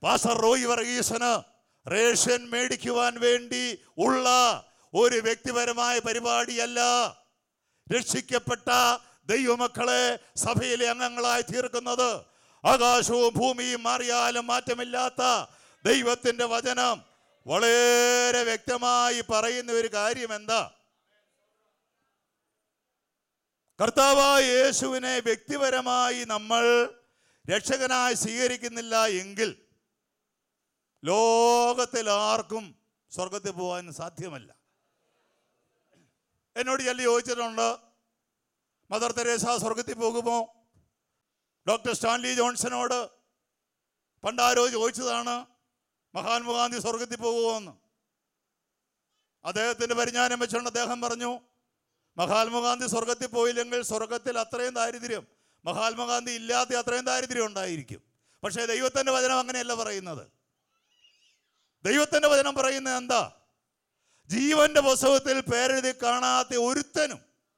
passer Roy വർഗീസന് ration മേടിക്കുവാൻ വേണ്ടി ഉള്ള ഒരു വ്യക്തിപരമായ പരിപാടിയല്ല രക്ഷിക്കപ്പെട്ട ദൈവമക്കളെ സഭയിലെ അംഗങ്ങളായി തീർക്കുന്നത് ആകാശവും ഭൂമിയും മാറിയാലും മാറ്റമില്ലാത്ത ദൈവത്തിന്റെ വചനം വളരെ വ്യക്തമായി പറയുന്ന ഒരു കാര്യം എന്താ കർത്താവായ യേശുവിനെ വ്യക്തിപരമായി നമ്മൾ രക്ഷകനായി സ്വീകരിക്കുന്നില്ല എങ്കിൽ ലോകത്തിൽ ആർക്കും സ്വർഗത്തിൽ പോകാൻ സാധ്യമല്ല എന്നോട് ചെല്ലി ചോദിച്ചിട്ടുണ്ട് മദർ തെരേസ സ്വർഗത്തിൽ പോകുമോ ഡോക്ടർ സ്റ്റാൻലി ജോൺസനോട് പണ്ടാരോ ചോദിച്ചതാണ് മഹാത്മാഗാന്ധി സ്വർഗത്തിൽ പോകുമോ എന്ന് അദ്ദേഹത്തിന്റെ പരിജ്ഞാനം വെച്ചുകൊണ്ട് അദ്ദേഹം പറഞ്ഞു മഹാത്മാഗാന്ധി സ്വർഗത്തിൽ പോയില്ലെങ്കിൽ സ്വർഗത്തിൽ അത്രയും ദാരിദ്ര്യം മഹാത്മാഗാന്ധി ഇല്ലാത്ത അത്രയും ദാരിദ്ര്യം ഉണ്ടായിരിക്കും പക്ഷേ ദൈവത്തിന്റെ വചനം അങ്ങനെയല്ല പറയുന്നത് ദൈവത്തിന്റെ വചനം പറയുന്നത് എന്താ ജീവന്റെ പുസ്തകത്തിൽ പേരെഴുതി കാണാത്ത ഒരുത്തനും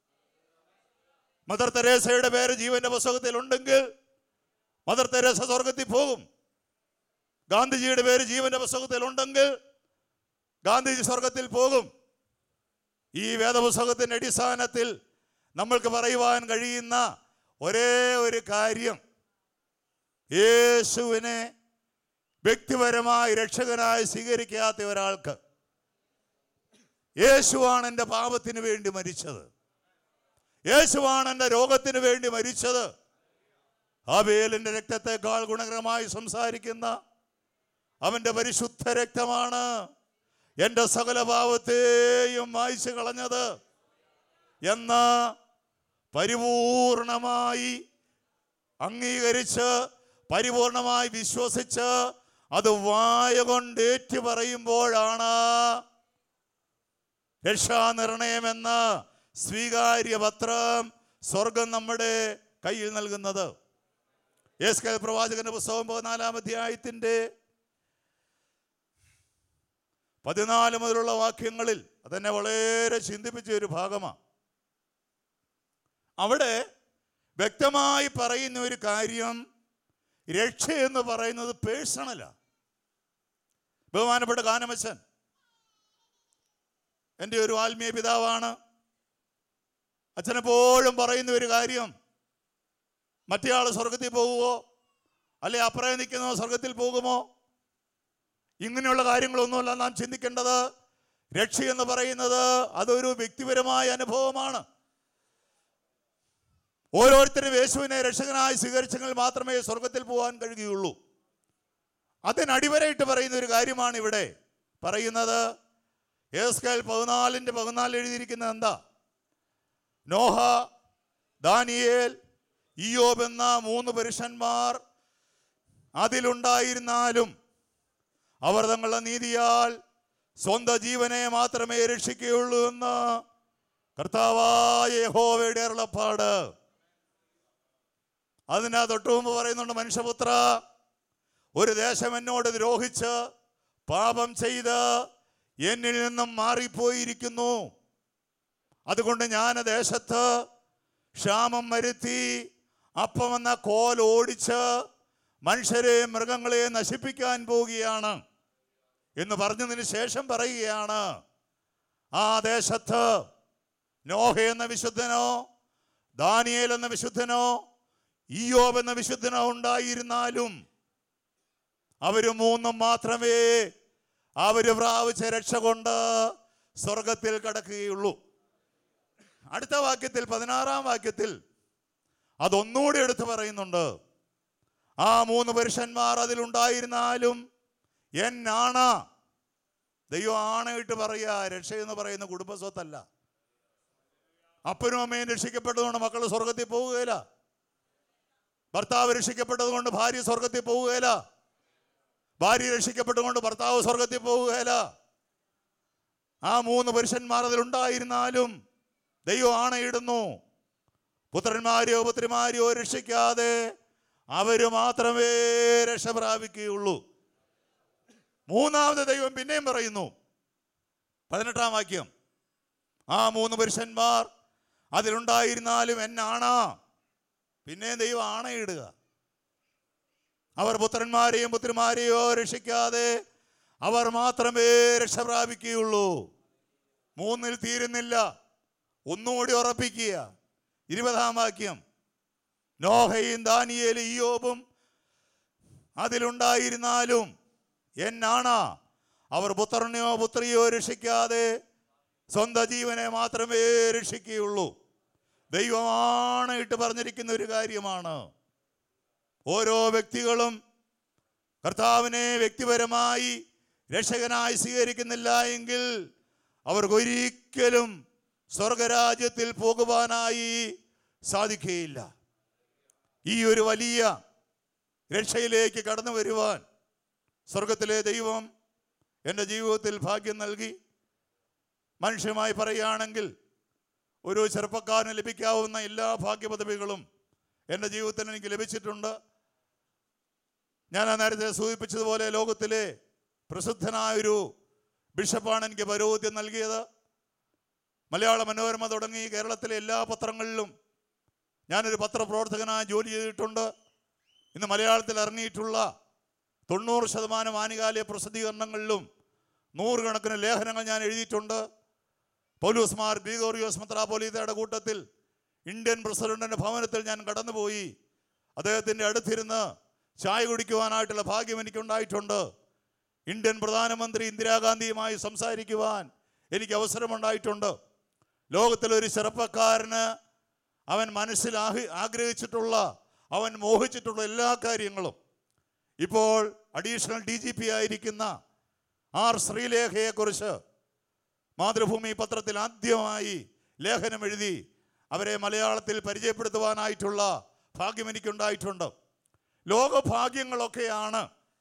മദർ തെരേസയുടെ പേര് ജീവന്റെ പുസ്തകത്തിൽ ഉണ്ടെങ്കിൽ മദർ തെരേസ സ്വർഗത്തിൽ പോകും ഗാന്ധിജിയുടെ പേര് ജീവന്റെ പുസ്തകത്തിൽ ഉണ്ടെങ്കിൽ ഗാന്ധിജി സ്വർഗത്തിൽ പോകും ഈ വേദപുസ്തകത്തിന്റെ അടിസ്ഥാനത്തിൽ നമ്മൾക്ക് പറയുവാൻ കഴിയുന്ന ഒരേ ഒരു കാര്യം യേശുവിനെ വ്യക്തിപരമായി രക്ഷകനായി സ്വീകരിക്കാത്ത ഒരാൾക്ക് യേശുവാണ് എൻ്റെ പാപത്തിന് വേണ്ടി മരിച്ചത് യേശുവാണ് എൻ്റെ രോഗത്തിന് വേണ്ടി മരിച്ചത് ആബേലിൻ്റെ രക്തത്തെക്കാൾ ഗുണകരമായി സംസാരിക്കുന്ന അവൻ്റെ പരിശുദ്ധ രക്തമാണ് എൻ്റെ സകല പാപത്തെയും മായ്ച്ചു കളഞ്ഞത് എന്ന് പരിപൂർണമായി അംഗീകരിച്ച് പരിപൂർണമായി വിശ്വസിച്ച് അത് വായ കൊണ്ട് ഏറ്റു പറയുമ്പോഴാണ് രക്ഷാനിർണയമെന്ന സ്വീകാര്യപത്രം സ്വർഗം നമ്മുടെ കയ്യിൽ നൽകുന്നത് എസ് കെ പ്രവാചകന്റെ പുസ്തകം പതിനാലാം അധ്യായത്തിൻ്റെ പതിനാല് മുതലുള്ള വാക്യങ്ങളിൽ അതെന്നെ വളരെ ചിന്തിപ്പിച്ച ഒരു ഭാഗമാണ് അവിടെ വ്യക്തമായി പറയുന്ന ഒരു കാര്യം രക്ഷ എന്ന് പറയുന്നത് പേഴ്സണലാണ് ബഹുമാനപ്പെട്ട ഗാനമച്ചൻ എൻ്റെ ഒരു ആത്മീയ പിതാവാണ് അച്ഛനെപ്പോഴും പറയുന്ന ഒരു കാര്യം മറ്റേയാൾ സ്വർഗത്തിൽ പോകുമോ അല്ലെ അപ്പുറം നിൽക്കുന്നോ സ്വർഗത്തിൽ പോകുമോ ഇങ്ങനെയുള്ള കാര്യങ്ങളൊന്നുമല്ല നാം ചിന്തിക്കേണ്ടത് രക്ഷ എന്ന് പറയുന്നത് അതൊരു വ്യക്തിപരമായ അനുഭവമാണ് ഓരോരുത്തരും യേശുവിനെ രക്ഷകനായി സ്വീകരിച്ചെങ്കിൽ മാത്രമേ സ്വർഗത്തിൽ പോകാൻ കഴിയുകയുള്ളൂ അതിനടിവരയിട്ട് പറയുന്ന ഒരു കാര്യമാണ് ഇവിടെ പറയുന്നത് ഏസ്കേൽ പതിനാലിൻ്റെ പതിനാല് എഴുതിയിരിക്കുന്നത് എന്താ നോഹ ദാനിയേൽ ഇയോബ് എന്ന മൂന്ന് പുരുഷന്മാർ അതിലുണ്ടായിരുന്നാലും അവർ തങ്ങളുടെ നീതിയാൽ സ്വന്തം ജീവനെ മാത്രമേ രക്ഷിക്കുകയുള്ളൂ എന്ന് കർത്താവായ യഹോവയുടെ അരുളപ്പാട് അതിനാ തൊട്ടു മുമ്പ് പറയുന്നുണ്ട് മനുഷ്യപുത്ര ഒരു ദേശം എന്നോട് ദ്രോഹിച്ച് പാപം ചെയ്ത് എന്നിൽ നിന്നും മാറിപ്പോയിരിക്കുന്നു അതുകൊണ്ട് ഞാൻ ആ ദേശത്ത് ക്ഷാമം വരുത്തി അപ്പം എന്ന കോൽ ഓടിച്ച് മനുഷ്യരെയും മൃഗങ്ങളെയും നശിപ്പിക്കാൻ പോവുകയാണ് എന്ന് പറഞ്ഞതിന് ശേഷം പറയുകയാണ് ആ ദേശത്ത് നോഹ എന്ന വിശുദ്ധനോ ദാനിയേൽ എന്ന വിശുദ്ധനോ ഇയോബ് എന്ന വിശുദ്ധനോ ഉണ്ടായിരുന്നാലും അവര് മൂന്നും മാത്രമേ അവര് പ്രാപിച്ച രക്ഷ കൊണ്ട് സ്വർഗത്തിൽ കടക്കുകയുള്ളൂ അടുത്ത വാക്യത്തിൽ പതിനാറാം വാക്യത്തിൽ അതൊന്നുകൂടി എടുത്തു പറയുന്നുണ്ട് ആ മൂന്ന് പുരുഷന്മാർ അതിലുണ്ടായിരുന്നാലും എന്നാണ ദൈവം ആണയിട്ട് പറയുക രക്ഷ എന്ന് പറയുന്ന കുടുംബസ്വത്തല്ല അപ്പനും അമ്മയും രക്ഷിക്കപ്പെട്ടതുകൊണ്ട് മക്കൾ സ്വർഗത്തിൽ പോവുകയില്ല ഭർത്താവ് രക്ഷിക്കപ്പെട്ടതുകൊണ്ട് ഭാര്യ സ്വർഗത്തിൽ പോവുകയില്ല ഭാര്യ രക്ഷിക്കപ്പെട്ടുകൊണ്ട് ഭർത്താവ് സ്വർഗത്തിൽ പോവുകയില്ല ആ മൂന്ന് പുരുഷന്മാർ അതിലുണ്ടായിരുന്നാലും ദൈവം ആണയിടുന്നു പുത്രന്മാരെയോ പുത്രിമാരെയോ രക്ഷിക്കാതെ അവര് മാത്രമേ രക്ഷ പ്രാപിക്കുകയുള്ളൂ മൂന്നാമത് ദൈവം പിന്നെയും പറയുന്നു പതിനെട്ടാം വാക്യം ആ മൂന്ന് പുരുഷന്മാർ അതിലുണ്ടായിരുന്നാലും എന്നാണ് പിന്നെയും ദൈവം ആണയിടുക അവർ പുത്രന്മാരെയും പുത്രിമാരെയോ രക്ഷിക്കാതെ അവർ മാത്രമേ രക്ഷ പ്രാപിക്കുകയുള്ളൂ മൂന്നിൽ തീരുന്നില്ല ഒന്നുകൂടി ഉറപ്പിക്കുക ഇരുപതാം വാക്യം നോഹയും ദാനിയേലും ഇയോബും അതിലുണ്ടായിരുന്നാലും എന്നാണ അവർ പുത്രനെയോ പുത്രിയോ രക്ഷിക്കാതെ സ്വന്തം ജീവനെ മാത്രമേ രക്ഷിക്കുകയുള്ളൂ ദൈവമാണ് ഇട്ട് പറഞ്ഞിരിക്കുന്ന ഒരു കാര്യമാണ് ഓരോ വ്യക്തികളും കർത്താവിനെ വ്യക്തിപരമായി രക്ഷകനായി സ്വീകരിക്കുന്നില്ല എങ്കിൽ അവർക്കൊരിക്കലും സ്വർഗരാജ്യത്തിൽ പോകുവാനായി സാധിക്കുകയില്ല ഈ ഒരു വലിയ രക്ഷയിലേക്ക് കടന്നു വരുവാൻ സ്വർഗത്തിലെ ദൈവം എൻ്റെ ജീവിതത്തിൽ ഭാഗ്യം നൽകി മനുഷ്യമായി പറയുകയാണെങ്കിൽ ഒരു ചെറുപ്പക്കാരന് ലഭിക്കാവുന്ന എല്ലാ ഭാഗ്യപദവികളും എൻ്റെ ജീവിതത്തിൽ എനിക്ക് ലഭിച്ചിട്ടുണ്ട് ഞാൻ ആ നേരത്തെ സൂചിപ്പിച്ചതുപോലെ ലോകത്തിലെ പ്രസിദ്ധനായൊരു ബിഷപ്പാണ് എനിക്ക് പൗരോഹിത്യം നൽകിയത് മലയാള മനോരമ തുടങ്ങി കേരളത്തിലെ എല്ലാ പത്രങ്ങളിലും ഞാനൊരു പത്രപ്രവർത്തകനായി ജോലി ചെയ്തിട്ടുണ്ട് ഇന്ന് മലയാളത്തിൽ ഇറങ്ങിയിട്ടുള്ള തൊണ്ണൂറ് ശതമാനം ആനുകാലിക പ്രസിദ്ധീകരണങ്ങളിലും നൂറുകണക്കിന് ലേഖനങ്ങൾ ഞാൻ എഴുതിയിട്ടുണ്ട് പൗലൂസ് മാർ ഗ്രിഗോറിയോസ് മെത്രാപോലീത്തയുടെ കൂട്ടത്തിൽ ഇന്ത്യൻ പ്രസിഡന്റിന്റെ ഭവനത്തിൽ ഞാൻ കടന്നുപോയി അദ്ദേഹത്തിൻ്റെ അടുത്തിരുന്ന് ചായ കുടിക്കുവാനായിട്ടുള്ള ഭാഗ്യം എനിക്കുണ്ടായിട്ടുണ്ട് ഇന്ത്യൻ പ്രധാനമന്ത്രി ഇന്ദിരാഗാന്ധിയുമായി സംസാരിക്കുവാൻ എനിക്ക് അവസരമുണ്ടായിട്ടുണ്ട് ലോകത്തിലൊരു ചെറുപ്പക്കാരന് അവൻ മനസ്സിൽ ആഹി- ആഗ്രഹിച്ചിട്ടുള്ള അവൻ മോഹിച്ചിട്ടുള്ള എല്ലാ കാര്യങ്ങളും ഇപ്പോൾ അഡീഷണൽ ഡി ജി പി ആയിരിക്കുന്ന ആർ ശ്രീലേഖയെക്കുറിച്ച് മാതൃഭൂമി പത്രത്തിൽ ആദ്യമായി ലേഖനം എഴുതി അവരെ മലയാളത്തിൽ പരിചയപ്പെടുത്തുവാനായിട്ടുള്ള ഭാഗ്യം എനിക്കുണ്ടായിട്ടുണ്ട് ലോകഭാഗ്യങ്ങളൊക്കെയാണ്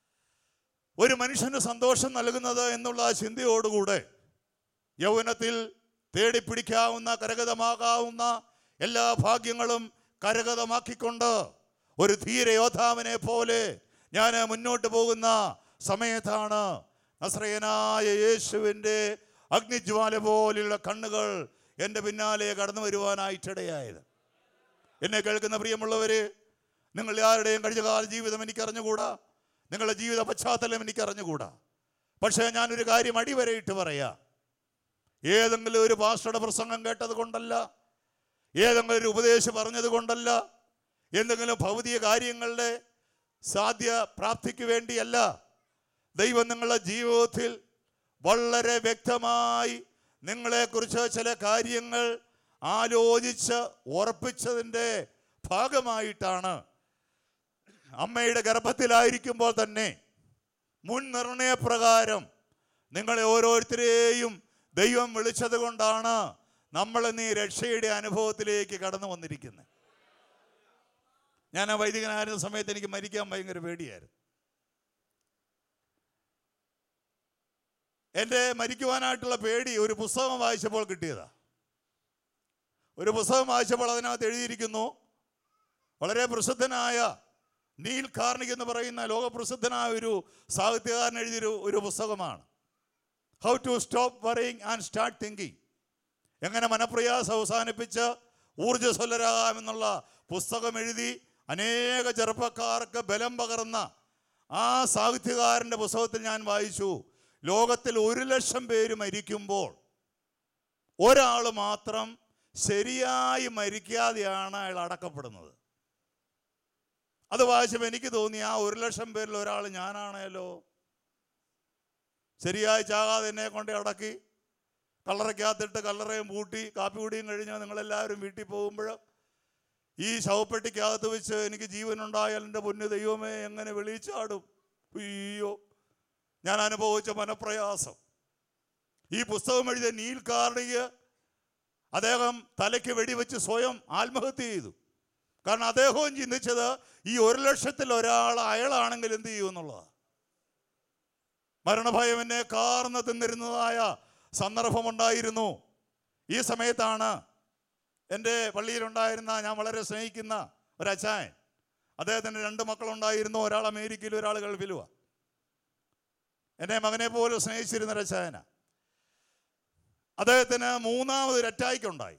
ഒരു മനുഷ്യന് സന്തോഷം നൽകുന്നത് എന്നുള്ള ചിന്തയോടുകൂടെ യൗവനത്തിൽ തേടിപ്പിടിക്കാവുന്ന കരഗതമാകാവുന്ന എല്ലാ ഭാഗ്യങ്ങളും കരഗതമാക്കിക്കൊണ്ട് ഒരു ധീര യോദ്ധാവിനെ പോലെ ഞാൻ മുന്നോട്ട് പോകുന്ന സമയത്താണ് നസ്രയനായ യേശുവിൻ്റെ അഗ്നിജ്വാല പോലെയുള്ള കണ്ണുകൾ എൻ്റെ പിന്നാലെ കടന്നു വരുവാനായിട്ടിടയായത് എന്നെ കേൾക്കുന്ന പ്രിയമുള്ളവര് നിങ്ങൾ ആരുടെയും കഴിഞ്ഞകാല ജീവിതം എനിക്ക് അറിഞ്ഞുകൂടാ നിങ്ങളുടെ ജീവിത പശ്ചാത്തലം എനിക്ക് അറിഞ്ഞുകൂടാ പക്ഷേ ഞാനൊരു കാര്യം അടിവരയിട്ട് പറയാം ഏതെങ്കിലും ഒരു പാസ്റ്ററുടെ പ്രസംഗം കേട്ടത് കൊണ്ടല്ല ഏതെങ്കിലും ഒരു ഉപദേശം പറഞ്ഞത് കൊണ്ടല്ല എന്തെങ്കിലും ഭൗതിക കാര്യങ്ങളുടെ സാധ്യ പ്രാപ്തിക്ക് വേണ്ടിയല്ല ദൈവം നിങ്ങളുടെ ജീവിതത്തിൽ വളരെ വ്യക്തമായി നിങ്ങളെക്കുറിച്ച് ചില കാര്യങ്ങൾ ആലോചിച്ച് ഉറപ്പിച്ചതിൻ്റെ ഭാഗമായിട്ടാണ് അമ്മയുടെ ഗർഭത്തിലായിരിക്കുമ്പോൾ തന്നെ മുൻ നിർണയപ്രകാരം നിങ്ങളെ ഓരോരുത്തരെയും ദൈവം വിളിച്ചത് കൊണ്ടാണ് നമ്മൾ ഇന്ന് ഈ രക്ഷയുടെ അനുഭവത്തിലേക്ക് കടന്നു വന്നിരിക്കുന്നത് ഞാൻ ആ വൈദികനായിരുന്ന സമയത്ത് എനിക്ക് മരിക്കാൻ ഭയങ്കര പേടിയായിരുന്നു എൻ്റെ മരിക്കുവാനായിട്ടുള്ള പേടി ഒരു പുസ്തകം വായിച്ചപ്പോൾ കിട്ടിയതാ ഒരു പുസ്തകം വായിച്ചപ്പോൾ അതിനകത്ത് എഴുതിയിരിക്കുന്നു വളരെ പ്രസിദ്ധനായ നീൽ കാർണിക് എന്ന് പറയുന്ന ലോകപ്രസിദ്ധനായ ഒരു സാഹിത്യകാരൻ എഴുതിയൊരു ഒരു പുസ്തകമാണ് how to stop worrying and start thinking എങ്ങനെ മനപ്രയാസം അവസാനിപ്പിച്ച് ഊർജ്ജസ്വലരാകാമെന്നുള്ള പുസ്തകം എഴുതി അനേക ചെറുപ്പക്കാർക്ക് ബലം പകർന്ന ആ സാഹിത്യകാരൻ്റെ പുസ്തകത്തിൽ ഞാൻ വായിച്ചു ലോകത്തിൽ ഒരു ലക്ഷം പേര് മരിക്കുമ്പോൾ ഒരാൾ മാത്രം ശരിയായി മരിക്കാതെയാണ് അയാൾ അടക്കപ്പെടുന്നത് അത് വായിച്ചപ്പോൾ എനിക്ക് തോന്നി ആ ഒരു ലക്ഷം പേരിൽ ഒരാൾ ഞാനാണല്ലോ ശരിയായി ചാകാതെ എന്നെ കൊണ്ട് അടക്കി കല്ലറയ്ക്കകത്തിട്ട് കല്ലറയും പൂട്ടി കാപ്പി കുടിയും കഴിഞ്ഞ് നിങ്ങളെല്ലാവരും വീട്ടിൽ പോകുമ്പോൾ ഈ ശവപ്പെട്ടിക്കകത്ത് വെച്ച് എനിക്ക് ജീവനുണ്ടായാൽ എൻ്റെ പൊന്നു ദൈവമേ എങ്ങനെ വെളിച്ചാടും അയ്യോ ഞാൻ അനുഭവിച്ച മനപ്രയാസം ഈ പുസ്തകം എഴുതിയ നീൽ കാർണിക് അദ്ദേഹം തലയ്ക്ക് വെടിവെച്ച് സ്വയം ആത്മഹത്യ ചെയ്തു കാരണം അദ്ദേഹവും ചിന്തിച്ചത് ഈ ഒരു ലക്ഷത്തിൽ ഒരാൾ അയാളാണെങ്കിൽ എന്ത് ചെയ്യും എന്നുള്ളതാണ് മരണഭയം എന്നെ കാർന്ന് തിന്നിരുന്നതായ സന്ദർഭമുണ്ടായിരുന്നു ഈ സമയത്താണ് എൻ്റെ പള്ളിയിലുണ്ടായിരുന്ന ഞാൻ വളരെ സ്നേഹിക്കുന്ന ഒരു അച്ചായൻ അദ്ദേഹത്തിന് രണ്ട് മക്കളുണ്ടായിരുന്നു ഒരാൾ അമേരിക്കയിലും ഒരാൾ ഗൾഫിലുമാണ് എന്നെ മകനെ പോലെ സ്നേഹിച്ചിരുന്ന ഒരു അച്ചായന അദ്ദേഹത്തിന് മൂന്നാമതൊരു അറ്റാക്ക് ഉണ്ടായി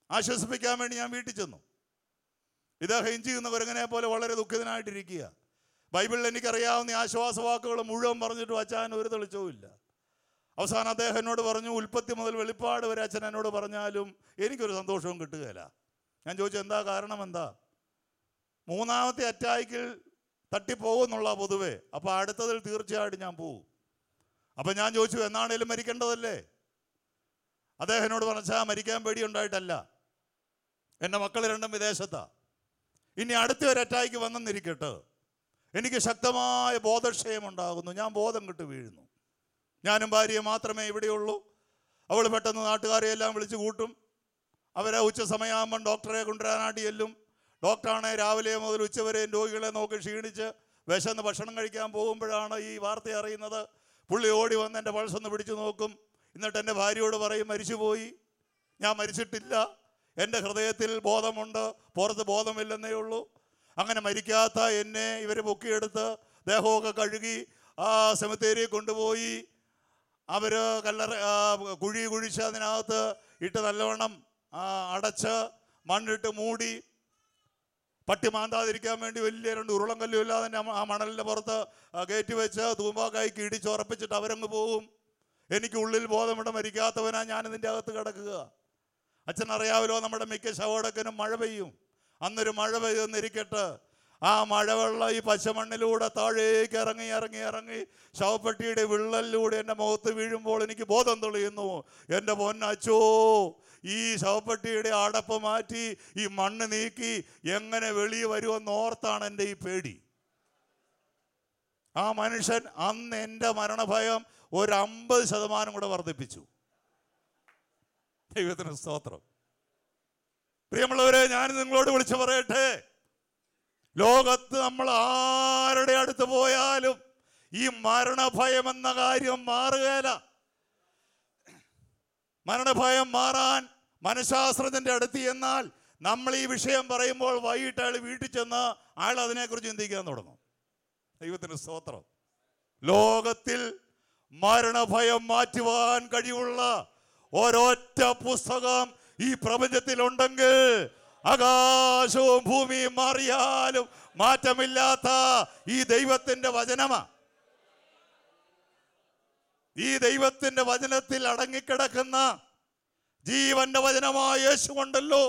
ആശ്വസിപ്പിക്കാൻ വേണ്ടി ഞാൻ വീട്ടിൽ ചെന്നു ഇദ്ദേഹം ഇഞ്ചി എന്ന കുരങ്ങനെ പോലെ വളരെ ദുഃഖിതനായിട്ടിരിക്കുക ബൈബിളിൽ എനിക്കറിയാവുന്ന ഈ ആശ്വാസവാക്കുകൾ മുഴുവൻ പറഞ്ഞിട്ടും അച്ഛൻ ഒരു തെളിച്ചവും ഇല്ല അവസാനം അദ്ദേഹം എന്നോട് പറഞ്ഞു ഉൽപ്പത്തി മുതൽ വെളിപ്പാട് വരെ അച്ഛൻ എന്നോട് പറഞ്ഞാലും എനിക്കൊരു സന്തോഷവും കിട്ടുകയില്ല ഞാൻ ചോദിച്ചു എന്താ കാരണം എന്താ മൂന്നാമത്തെ അറ്റാക്കിൽ തട്ടിപ്പോകുന്നുള്ള പൊതുവേ അപ്പോൾ അടുത്തതിൽ തീർച്ചയായിട്ടും ഞാൻ പോകും അപ്പം ഞാൻ ചോദിച്ചു എന്നാണേലും മരിക്കേണ്ടതല്ലേ അദ്ദേഹം എന്നോട് പറഞ്ഞാൽ മരിക്കാൻ പേടിയുണ്ടായിട്ടല്ല എൻ്റെ മക്കൾ രണ്ടും വിദേശത്താ ഇനി അടുത്ത ഒരു അറ്റാക്ക് വന്നെന്നിരിക്കട്ടെ എനിക്ക് ശക്തമായ ബോധക്ഷയം ഉണ്ടാകുന്നു ഞാൻ ബോധം കിട്ട് വീഴുന്നു ഞാനും ഭാര്യയും മാത്രമേ ഇവിടെയുള്ളൂ അവൾ പെട്ടെന്ന് നാട്ടുകാരെ എല്ലാം വിളിച്ചു കൂട്ടും അവരെ ഉച്ച സമയമാകുമ്പം ഡോക്ടറെ കൊണ്ടുവരാനായിട്ട് ചെല്ലും ഡോക്ടറാണ് രാവിലെ മുതൽ ഉച്ചവരെയും രോഗികളെ നോക്കി ക്ഷീണിച്ച് വിശന്ന് ഭക്ഷണം കഴിക്കാൻ പോകുമ്പോഴാണ് ഈ വാർത്ത അറിയുന്നത് പുള്ളി ഓടി വന്ന് എൻ്റെ പൾസ് ഒന്ന് പിടിച്ചു നോക്കും എന്നിട്ട് എൻ്റെ ഭാര്യയോട് പറയും മരിച്ചുപോയി ഞാൻ മരിച്ചിട്ടില്ല എൻ്റെ ഹൃദയത്തിൽ ബോധമുണ്ട് പുറത്ത് ബോധമില്ലെന്നേ ഉള്ളൂ അങ്ങനെ മരിക്കാത്ത എന്നെ ഇവർ പൊക്കിയെടുത്ത് ദേഹമൊക്കെ കഴുകി ആ സെമിത്തേരി കൊണ്ടുപോയി അവർ കല്ലറ ആ, കുഴി കുഴിച്ച് അതിനകത്ത് ഇട്ട് നല്ലവണ്ണം ആ, അടച്ച് മണ്ണിട്ട് മൂടി പട്ടി മാന്താതിരിക്കാൻ വേണ്ടി വലിയ രണ്ട് ഉരുളം കല്ലും ഇല്ലാതെ തന്നെ ആ മണലിൻ്റെ പുറത്ത് ആ, കയറ്റി വെച്ച് തൂമ്പാക്കായ്ക്ക് ഇടിച്ച് ഉറപ്പിച്ചിട്ട് അവരങ്ങ് പോവും എനിക്ക് ഉള്ളിൽ ബോധമിട മരിക്കാത്തവനാ ഞാൻ ഇതിൻ്റെ അകത്ത് കിടക്കുക അച്ഛൻ അറിയാമല്ലോ നമ്മുടെ മിക്ക ശവടക്കനും മഴ പെയ്യും അന്നൊരു മഴ പെയ്തെന്നിരിക്കട്ടെ ആ മഴവെള്ളം ഈ പച്ചമണ്ണിലൂടെ താഴേക്ക് ഇറങ്ങി ഇറങ്ങി ഇറങ്ങി ശവപ്പെട്ടിയുടെ വിള്ളലിലൂടെ എൻ്റെ മുഖത്ത് വീഴുമ്പോൾ എനിക്ക് ബോധം തെളിയുന്നു എൻ്റെ പൊന്നച്ചോ ഈ ശവപ്പെട്ടിയുടെ അടപ്പ് മാറ്റി ഈ മണ്ണ് നീക്കി എങ്ങനെ വെളിയിൽ വരുമെന്ന് ഓർത്താണ് എൻ്റെ ഈ പേടി ആ മനുഷ്യൻ അന്ന് എൻ്റെ മരണഭയം ഒരു അമ്പത് ശതമാനം കൂടെ വർദ്ധിപ്പിച്ചു ദൈവത്തിന് സ്തോത്രം പ്രിയമുള്ളവരെ ഞാൻ നിങ്ങളോട് വിളിച്ചു പറയട്ടെ ലോകത്ത് നമ്മൾ ആരുടെ അടുത്ത് പോയാലും ഈ മരണഭയം എന്ന കാര്യം മാറുകയില്ല മരണഭയം മാറാൻ മനഃശാസ്ത്രജ്ഞന്റെ അടുത്ത് എന്നാൽ നമ്മൾ ഈ വിഷയം പറയുമ്പോൾ വൈകിട്ട് അയാൾ വീട്ടിൽ ചെന്ന് അയാൾ അതിനെക്കുറിച്ച് ചിന്തിക്കാൻ തുടങ്ങും ദൈവത്തിന് സ്തോത്രം ലോകത്തിൽ മരണഭയം മാറ്റുവാൻ കഴിവുള്ള ഒരൊറ്റ പുസ്തകം ഈ പ്രപഞ്ചത്തിൽ ഉണ്ടെങ്കിൽ ആകാശവും ഭൂമിയും മാറിയാലും മാറ്റമില്ലാത്ത ഈ ദൈവത്തിന്റെ വചനമാ ഈ ദൈവത്തിന്റെ വചനത്തിൽ അടങ്ങിക്കിടക്കുന്ന ജീവന്റെ വചനമായ യേശു കൊണ്ടല്ലോ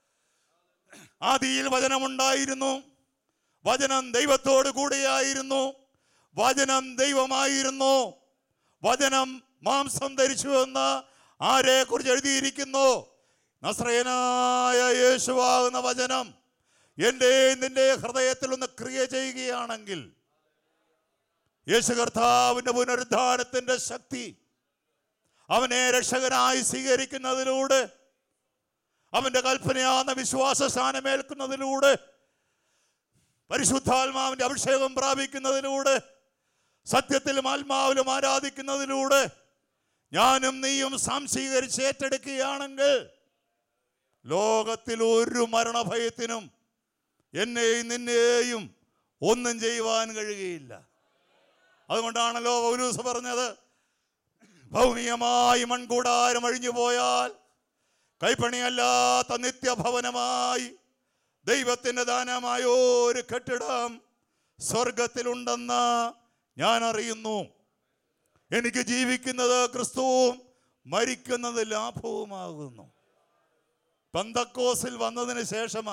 ആദിയിൽ വചനമുണ്ടായിരുന്നു വചനം ദൈവത്തോട് കൂടെയായിരുന്നു വചനം ദൈവമായിരുന്നു വചനം മാംസം ധരിച്ചു എന്ന് ആരെ കുറിച്ച് എഴുതിയിരിക്കുന്നു നസ്രയനായ യേശുവാകുന്ന വചനം എൻ്റെ നിന്റെ ഹൃദയത്തിൽ ഒന്ന് ക്രിയ ചെയ്യുകയാണെങ്കിൽ യേശു കർത്താവിൻ്റെ പുനരുദ്ധാനത്തിൻ്റെ ശക്തി അവനെ രക്ഷകനായി സ്വീകരിക്കുന്നതിലൂടെ അവൻ്റെ കൽപ്പനയാന്ന വിശ്വാസ സ്ഥാനമേൽക്കുന്നതിലൂടെ പരിശുദ്ധാത്മാവിൻ്റെ അഭിഷേകം പ്രാപിക്കുന്നതിലൂടെ സത്യത്തിലും ആത്മാവിലും ആരാധിക്കുന്നതിലൂടെ ഞാനും നീയും സംശീകരിച്ച് ഏറ്റെടുക്കുകയാണെങ്കിൽ ലോകത്തിൽ ഒരു മരണഭയത്തിനും എന്നെയും നിന്നെയും ഒന്നും ചെയ്യുവാൻ കഴിയുകയില്ല അതുകൊണ്ടാണല്ലോ പൗലൂസ് പറഞ്ഞത് ഭൗമികമായി മൺകൂടാരം അഴിഞ്ഞു പോയാൽ കൈപ്പണിയല്ലാത്ത നിത്യഭവനമായി ദൈവത്തിൻ്റെ ദാനമായ ഒരു കെട്ടിടം സ്വർഗത്തിലുണ്ടെന്ന് ഞാൻ അറിയുന്നു എനിക്ക് ജീവിക്കുന്നത് ക്രിസ്തുവും മരിക്കുന്നത് ലാഭവുമാകുന്നു പന്തക്കോസിൽ വന്നതിന് ശേഷമാ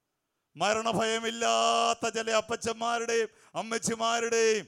മരണഭയമില്ലാത്ത ചില അപ്പച്ചന്മാരുടെയും അമ്മച്ചിമാരുടെയും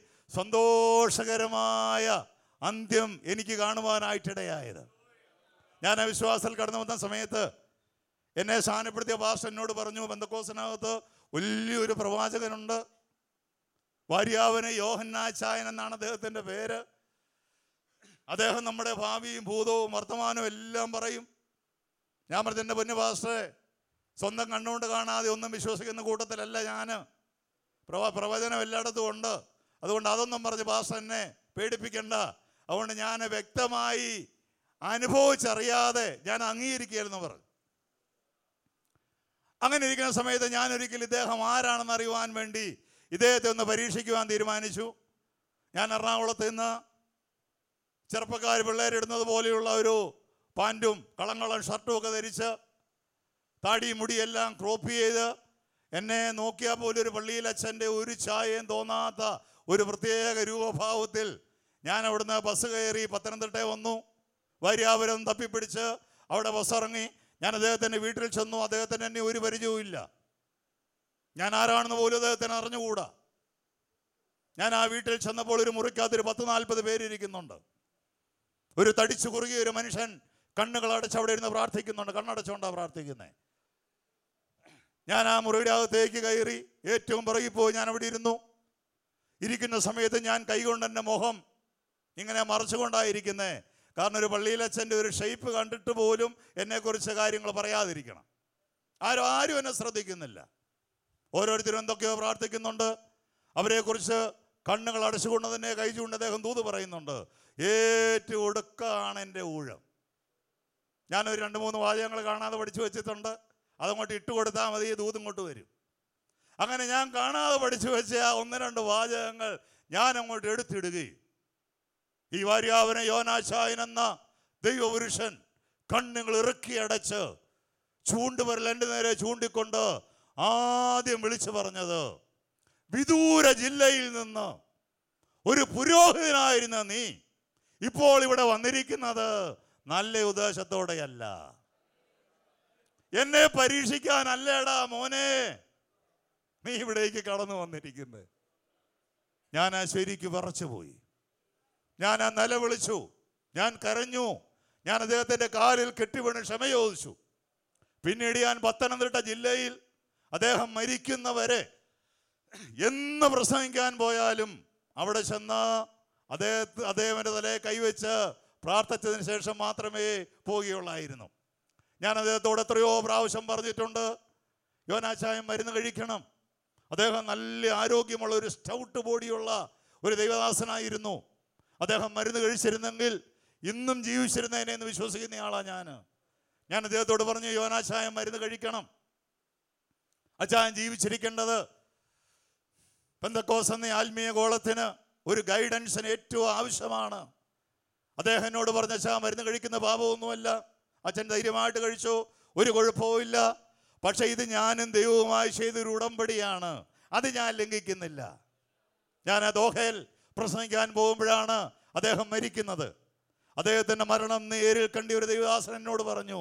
സന്തോഷകരമായ അന്ത്യം എനിക്ക് കാണുവാനായിട്ടിടയായത് ഞാൻ ആ വിശ്വാസത്തിൽ കടന്നു വന്ന സമയത്ത് എന്നെ സ്ഥാനപ്പെടുത്തിയ പാസ്റ്റർ എന്നോട് പറഞ്ഞു ബന്ധക്കോസിനകത്ത് വലിയൊരു പ്രവാചകനുണ്ട് ഭാര്യാവന് യോഹന്നാച്ചായൻ എന്നാണ് അദ്ദേഹത്തിൻ്റെ പേര് അദ്ദേഹം നമ്മുടെ ഭാവിയും ഭൂതവും വർത്തമാനവും എല്ലാം പറയും ഞാൻ പറഞ്ഞു എൻ്റെ പൊന്നു പാസ്റ്ററെ സ്വന്തം കണ്ണുകൊണ്ട് കാണാതെ ഒന്നും വിശ്വസിക്കുന്ന കൂട്ടത്തിലല്ല ഞാൻ പ്രവ പ്രവചനം എല്ലായിടത്തും ഉണ്ട് അതുകൊണ്ട് അതൊന്നും പറഞ്ഞ് പാസ്റ്റർ എന്നെ പേടിപ്പിക്കണ്ട അതുകൊണ്ട് ഞാൻ വ്യക്തമായി അനുഭവിച്ചറിയാതെ ഞാൻ അംഗീകരിക്കുകയായിരുന്നു പറഞ്ഞു അങ്ങനെ ഇരിക്കുന്ന സമയത്ത് ഞാൻ ഒരിക്കൽ ഇദ്ദേഹം ആരാണെന്ന് അറിയുവാൻ വേണ്ടി ഇദ്ദേഹത്തെ ഒന്ന് പരീക്ഷിക്കുവാൻ തീരുമാനിച്ചു ഞാൻ എറണാകുളത്ത് നിന്ന് ചെറുപ്പക്കാർ പിള്ളേരിടുന്നത് പോലെയുള്ള ഒരു പാൻറ്റും കളങ്ങളും ഷർട്ടും ഒക്കെ ധരിച്ച് താടിയും മുടിയെല്ലാം ക്രോപ്പ് ചെയ്ത് എന്നെ നോക്കിയാൽ പോലും ഒരു പള്ളിയിൽ അച്ഛൻ്റെ ഒരു ചായയും തോന്നാത്ത ഒരു പ്രത്യേക രൂപഭാവത്തിൽ ഞാൻ അവിടുന്ന് ബസ് കയറി പത്തനംതിട്ട വന്നു വാര്യാപുരം തപ്പിപ്പിടിച്ച് അവിടെ ബസ് ഇറങ്ങി ഞാൻ അദ്ദേഹത്തിൻ്റെ വീട്ടിൽ ചെന്നു അദ്ദേഹത്തിന് എന്നെ ഒരു പരിചയവും ഇല്ല ഞാൻ ആരാണെന്ന് പോലും അദ്ദേഹത്തിന് അറിഞ്ഞുകൂടാ ഞാൻ ആ വീട്ടിൽ ചെന്നപ്പോൾ ഒരു മുറിക്കകത്ത് ഒരു പത്ത് നാൽപ്പത് പേരിയ്ക്കുന്നുണ്ട് ഒരു തടിച്ചു കുറുകിയ ഒരു മനുഷ്യൻ കണ്ണുകൾ അടച്ച് അവിടെ ഇരുന്ന് പ്രാർത്ഥിക്കുന്നുണ്ട് കണ്ണടച്ചുകൊണ്ടാണ് പ്രാർത്ഥിക്കുന്നത് ഞാൻ ആ മുറിയുടെ അകത്തേക്ക് കയറി ഏറ്റവും പിറകിൽ പോയി ഞാൻ അവിടെ ഇരുന്നു ഇരിക്കുന്ന സമയത്ത് ഞാൻ കൈകൊണ്ട് എൻ്റെ മുഖം ഇങ്ങനെ മറച്ചുകൊണ്ടായിരിക്കുന്നേ കാരണം ഒരു പള്ളിയിലച്ഛൻ്റെ ഒരു ഷേപ്പ് കണ്ടിട്ട് പോലും എന്നെക്കുറിച്ച് കാര്യങ്ങൾ പറയാതിരിക്കണം ആരും ആരും എന്നെ ശ്രദ്ധിക്കുന്നില്ല ഓരോരുത്തരും എന്തൊക്കെയോ പ്രാർത്ഥിക്കുന്നുണ്ട് അവരെക്കുറിച്ച് കണ്ണുകൾ അടച്ചുകൊണ്ട് തന്നെ കൈ ചൂണ്ട് അദ്ദേഹം തൂത് പറയുന്നുണ്ട് ഏറ്റവും ഒടുക്കാണ് എൻ്റെ ഊഴം ഞാനൊരു രണ്ട് മൂന്ന് വാചകങ്ങൾ കാണാതെ പഠിച്ചു വെച്ചിട്ടുണ്ട് അതങ്ങോട്ട് ഇട്ട് കൊടുത്താൽ മതി ഈ ദൂത് ഇങ്ങോട്ട് വരും അങ്ങനെ ഞാൻ കാണാതെ പഠിച്ചു വെച്ച ആ ഒന്ന് രണ്ട് വാചകങ്ങൾ ഞാൻ അങ്ങോട്ട് എടുത്തിടുകയും ഈ വാര്യാവന യോനാശായൻ എന്ന ദൈവപുരുഷൻ കണ്ണുകൾ ഇറുക്കി അടച്ച് ചൂണ്ടുപരൽ എൻ്റെ നേരെ ചൂണ്ടിക്കൊണ്ട് ആദ്യം വിളിച്ചു പറഞ്ഞത് വിദൂര ജില്ലയിൽ നിന്ന് ഒരു പുരോഹിതനായിരുന്ന നീ ഇപ്പോൾ ഇവിടെ വന്നിരിക്കുന്നത് നല്ല ഉദ്ദേശത്തോടെയല്ല എന്നെ പരീക്ഷിക്കാനല്ലേടാ മോനെ നീ ഇവിടേക്ക് കടന്നു വന്നിരിക്കുന്നത് ഞാൻ ആ ശരിക്ക് വിറച്ചുപോയി ഞാൻ ആ നിലവിളിച്ചു ഞാൻ കരഞ്ഞു ഞാൻ അദ്ദേഹത്തിൻ്റെ കാലിൽ കെട്ടിവീണ് ക്ഷമ ചോദിച്ചു പിന്നീട് ഞാൻ പത്തനംതിട്ട ജില്ലയിൽ അദ്ദേഹം മരിക്കുന്നവരെ എന്ന് പ്രസംഗിക്കാൻ പോയാലും അവിടെ ചെന്ന് അദ്ദേഹത്തെ അദ്ദേഹത്തിൻ്റെ തലയെ കൈവച്ച് പ്രാർത്ഥിച്ചതിന് ശേഷം മാത്രമേ പോവുകയുള്ളായിരുന്നു ഞാൻ അദ്ദേഹത്തോട് എത്രയോ പ്രാവശ്യം പറഞ്ഞിട്ടുണ്ട് യോനാച്ചായം മരുന്ന് കഴിക്കണം അദ്ദേഹം നല്ല ആരോഗ്യമുള്ള ഒരു സ്റ്റൗട്ട് ബോഡിയുള്ള ഒരു ദൈവദാസനായിരുന്നു അദ്ദേഹം മരുന്ന് കഴിച്ചിരുന്നെങ്കിൽ ഇന്നും ജീവിച്ചിരുന്നതിനെ എന്ന് വിശ്വസിക്കുന്ന ആളാണ് ഞാൻ ഞാൻ അദ്ദേഹത്തോട് പറഞ്ഞു യോനാച്ചായം മരുന്ന് കഴിക്കണം അച്ചായൻ ജീവിച്ചിരിക്കേണ്ടത് പെന്തക്കോസ് എന്ന ആത്മീയ ഗോളത്തിന് ഒരു ഗൈഡൻസിന് ഏറ്റവും ആവശ്യമാണ് അദ്ദേഹം എന്നോട് പറഞ്ഞ അച്ഛാ മരുന്ന് കഴിക്കുന്ന പാപമൊന്നുമല്ല അച്ഛൻ ധൈര്യമായിട്ട് കഴിച്ചു ഒരു കുഴപ്പവും ഇല്ല പക്ഷേ ഇത് ഞാനും ദൈവവുമായി ചെയ്തൊരു ഉടമ്പടിയാണ് അത് ഞാൻ ലംഘിക്കുന്നില്ല ഞാൻ ആ ദോഹയിൽ പ്രസംഗിക്കാൻ പോകുമ്പോഴാണ് അദ്ദേഹം മരിക്കുന്നത് അദ്ദേഹത്തിൻ്റെ മരണം നേരിൽ കണ്ടി ഒരു ദൈവദാസൻ എന്നോട് പറഞ്ഞു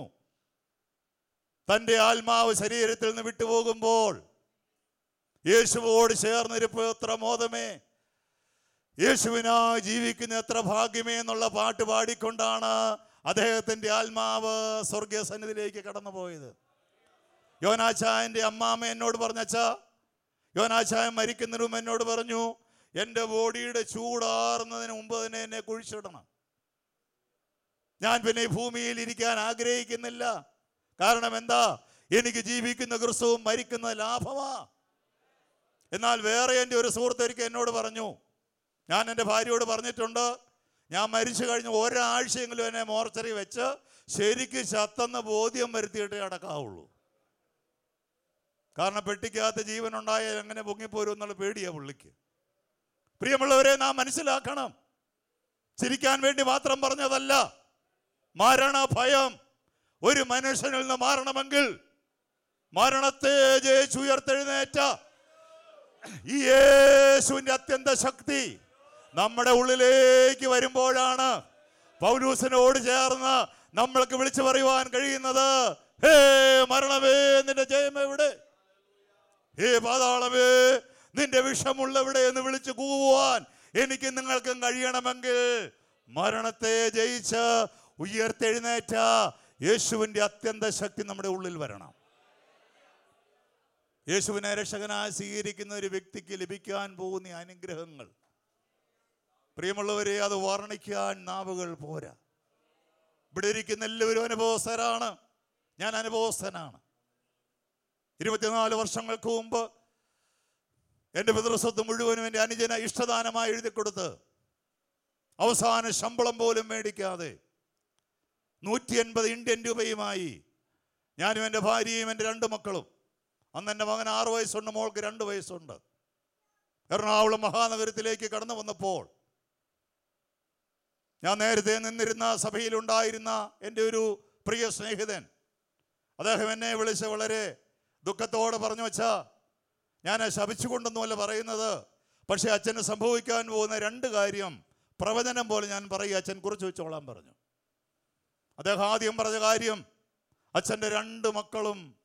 തൻ്റെ ആത്മാവ് ശരീരത്തിൽ നിന്ന് വിട്ടുപോകുമ്പോൾ യേശുവോട് ചേർന്നിരിപ്പ് എത്ര മോദമേ യേശുവിനായി ജീവിക്കുന്ന എത്ര ഭാഗ്യമേ എന്നുള്ള പാട്ട് പാടിക്കൊണ്ടാണ് അദ്ദേഹത്തിൻ്റെ ആത്മാവ് സ്വർഗീയ സന്നിധിയിലേക്ക് കടന്നുപോയത് യോനാച്ചായൻ്റെ അമ്മാമ്മ എന്നോട് പറഞ്ഞച്ചാ യോനാച്ചായൻ മരിക്കുന്നതിന് മുമ്പ് എന്നോട് പറഞ്ഞു എൻ്റെ ബോഡിയുടെ ചൂടാറുന്നതിന് മുമ്പ് തന്നെ എന്നെ കുഴിച്ചിടണം ഞാൻ പിന്നെ ഈ ഭൂമിയിൽ ഇരിക്കാൻ ആഗ്രഹിക്കുന്നില്ല കാരണം എന്താ എനിക്ക് ജീവിക്കുന്ന ക്രിസ്തുവും മരിക്കുന്ന ലാഭമാ എന്നാൽ വേറെ എൻ്റെ ഒരു സുഹൃത്ത് ഒരിക്കൽ എന്നോട് പറഞ്ഞു ഞാൻ എൻ്റെ ഭാര്യയോട് പറഞ്ഞിട്ടുണ്ട് ഞാൻ മരിച്ചു കഴിഞ്ഞ് ഒരാഴ്ചയെങ്കിലും എന്നെ മോർച്ചറി വെച്ച് ശരിക്ക് ചത്തെന്ന് ബോധ്യം വരുത്തിയിട്ടേ അടക്കാവുള്ളൂ കാരണം പെട്ടിക്കകത്ത് ജീവനുണ്ടായാൽ എങ്ങനെ പൊങ്ങിപ്പോരും എന്നുള്ള പേടിയാ പുള്ളിക്ക് പ്രിയമുള്ളവരെ നാം മനസ്സിലാക്കണം ചിരിക്കാൻ വേണ്ടി മാത്രം പറഞ്ഞതല്ല മരണ ഭയം ഒരു മനുഷ്യനിൽ നിന്ന് മാറണമെങ്കിൽ മരണത്തെ ജയിച്ചുയർത്തെഴുന്നേറ്റ ഈ യേശുവിന്റെ അത്യന്ത ശക്തി നമ്മുടെ ഉള്ളിലേക്ക് വരുമ്പോഴാണ് പൗലൂസിനോട് ചേർന്ന് നമ്മൾക്ക് വിളിച്ചു പറയുവാൻ കഴിയുന്നത് ഹേ മരണമേ നിന്റെ ജയം എവിടെ ഹേ പാതാളമേ നിന്റെ വിഷമുള്ളവിടെ എന്ന് വിളിച്ചു കൂവുവാൻ എനിക്ക് നിങ്ങൾക്കും കഴിയണമെങ്കിൽ മരണത്തെ ജയിച്ച് ഉയർത്തെഴുന്നേറ്റ യേശുവിൻ്റെ അത്യന്ത ശക്തി നമ്മുടെ ഉള്ളിൽ വരണം യേശുവിനെ രക്ഷകനായി സ്വീകരിക്കുന്ന ഒരു വ്യക്തിക്ക് ലഭിക്കാൻ പോകുന്ന ഈ അനുഗ്രഹങ്ങൾ പ്രിയമുള്ളവരെ അത് വർണ്ണിക്കാൻ നാവുകൾ പോരാ ഇവിടെ ഇരിക്കുന്ന എല്ലാവരും അനുഭവസ്ഥരാണ് ഞാൻ അനുഭവസ്ഥനാണ് ഇരുപത്തിനാല് വർഷങ്ങൾക്ക് മുമ്പ് എൻ്റെ പിതൃസ്വത്ത് മുഴുവനും എൻ്റെ അനുജന ഇഷ്ടദാനമായി എഴുതി കൊടുത്ത് അവസാന ശമ്പളം പോലും മേടിക്കാതെ നൂറ്റി എൺപത് ഇന്ത്യൻ രൂപയുമായി ഞാനും എൻ്റെ ഭാര്യയും എൻ്റെ രണ്ട് മക്കളും അന്ന് എൻ്റെ മകൻ ആറ് വയസ്സുണ്ട് മോൾക്ക് രണ്ട് വയസ്സുണ്ട് എറണാകുളം മഹാനഗരത്തിലേക്ക് കടന്നു വന്നപ്പോൾ ഞാൻ നേരത്തെ നിന്നിരുന്ന സഭയിലുണ്ടായിരുന്ന എൻ്റെ ഒരു പ്രിയ സ്നേഹിതൻ അദ്ദേഹം എന്നെ വിളിച്ച് വളരെ ദുഃഖത്തോടെ പറഞ്ഞു വെച്ചാ ഞാൻ ശപിച്ചുകൊണ്ടൊന്നുമല്ല പറയുന്നത് പക്ഷേ അച്ഛന് സംഭവിക്കാൻ പോകുന്ന രണ്ട് കാര്യം പ്രവചനം പോലെ ഞാൻ പറയുക അച്ഛൻ കുറിച്ച് വെച്ചോളാൻ പറഞ്ഞു അദ്ദേഹം ആദ്യം പറഞ്ഞ കാര്യം അച്ഛൻ്റെ രണ്ട് മക്കളും